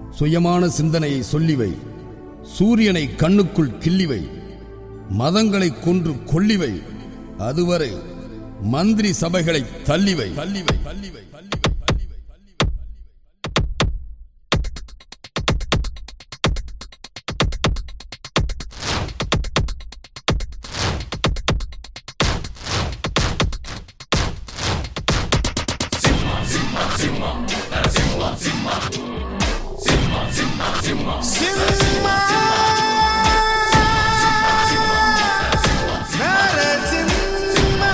சுயமான சிந்தனையை சொல்லிவை சூரியனை கண்ணுக்குள் கிள்ளிவை மதங்களை கொன்று கொல்லிவை அதுவரை மந்திரி சபைகளை தள்ளிவை தள்ளிவை தள்ளிவை தள்ளிவை தள்ளிவை சிம்மா நரசிம்மா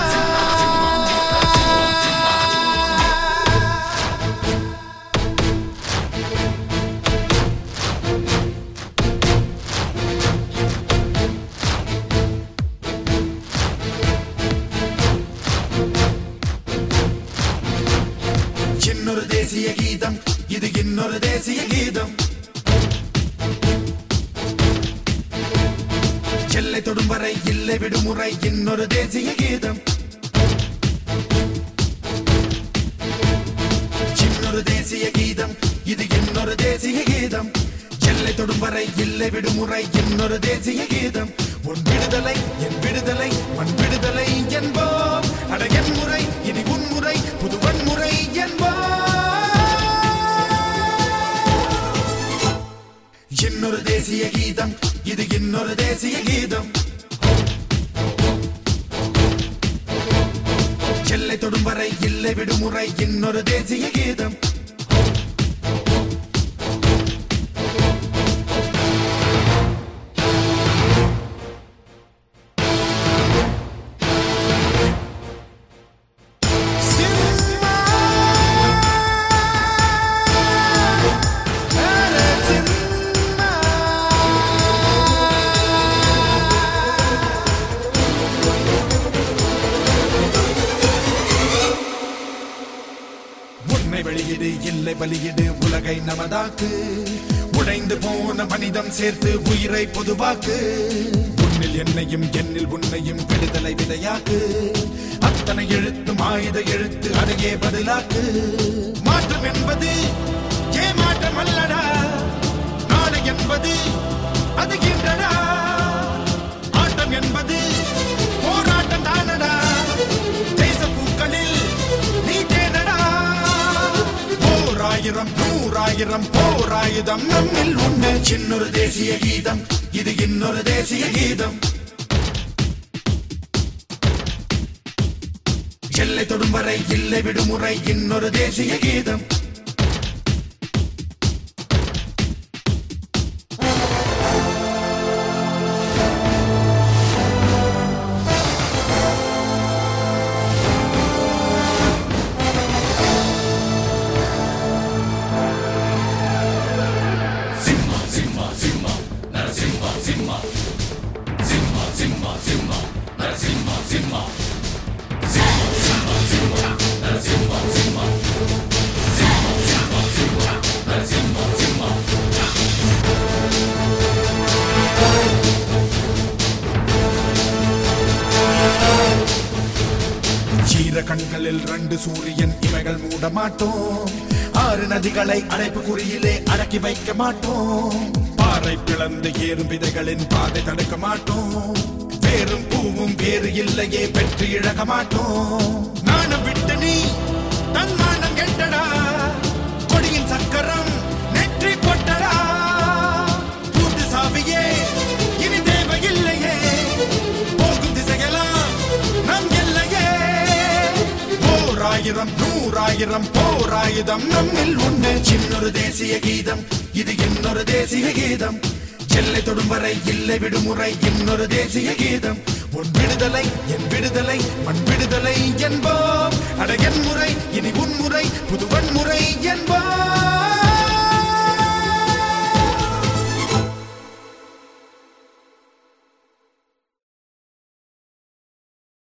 இன்னொரு தேசிய கீதம் இது இன்னொரு தேசிய கீதம் எல்லை தொடும் வரை இல்லை விடுமுறை இன்னொரு தேசிய கீதம் இன்னொரு தேசிய கீதம் இது இன்னொரு தேசிய கீதம் எல்லை தொடும் வரை இல்லை விடுமுறை இன்னொரு தேசிய கீதம் உன் விடுதலை என் விடுதலை மண் விடுதலை என்போம் அட என் முறை இனி உன் முறை புது வன்முறை என்போம் இன்னொரு தேசிய கீதம் இது இன்னொரு தேசிய கீதம் எல்லை தொடும் வரை இல்லை விடுமுறை இன்னொரு தேசிய கீதம் சிம்மா நரசிம்மா உன்னை வெளியிடு இல்லை பலியிடு உலகை நமதாக்கு உடைந்து போன மனிதம் சேர்த்து உயிரை பொதுவாக்கு உன்னில் என்னையும் என்னில் உன்னையும் விடுதலை விதையாக்கு அத்தனை எழுத்தும் ஆயுத எழுத்து அதையே பதிலாக்கு மாற்றம் என்பது ஏமாற்றம் அல்லடா நாளை என்பது அது இன்றடா ஆட்டம் என்பது போராட்டம் தானடா தேச பூக்களில் நீ தேனடா போராயிரம் நூறாயிரம் போராயுதம் நம்மில் உண்டு சின்னொரு தேசிய கீதம் இது இன்னொரு தேசிய கீதம் எல்லை தொடும் வரை இல்லை விடுமுறை இன்னொரு தேசிய கீதம் சீர கண்களில் ரெண்டு சூரியன் இவைகள் மூட மாட்டோம் ஆறு நதிகளை அடைப்பு குறியிலே அடக்கி வைக்க மாட்டோம் பாறை பிளந்து ஏறும் விதைகளின் பாதை தடுக்க மாட்டோம் வேறும் பூவும் வேறு இல்லையே பெற்று இழக்க மாட்டோம் நாணம் விட்டு நீ தன்மானம் கெட்டடா கொடியின் சக்கரம் நெற்றி பொட்டடா பூட்டு சாவியே இனி தேவையில்லையே போகும் திசையெல்லாம் நம் எல்லையே போராயிரம் நூறாயிரம் போராயுதம் நம்மில் உண்டு சின்னொரு தேசிய கீதம் இது இன்னொரு தேசிய கீதம் எல்லை தொடும் வரை இல்லை விடுமுறை இன்னொரு தேசிய கீதம் உன் விடுதலை என் விடுதலை மண் விடுதலை என்போம் அட என் முறை இனி உன் முறை புது வன்முறை என்போம்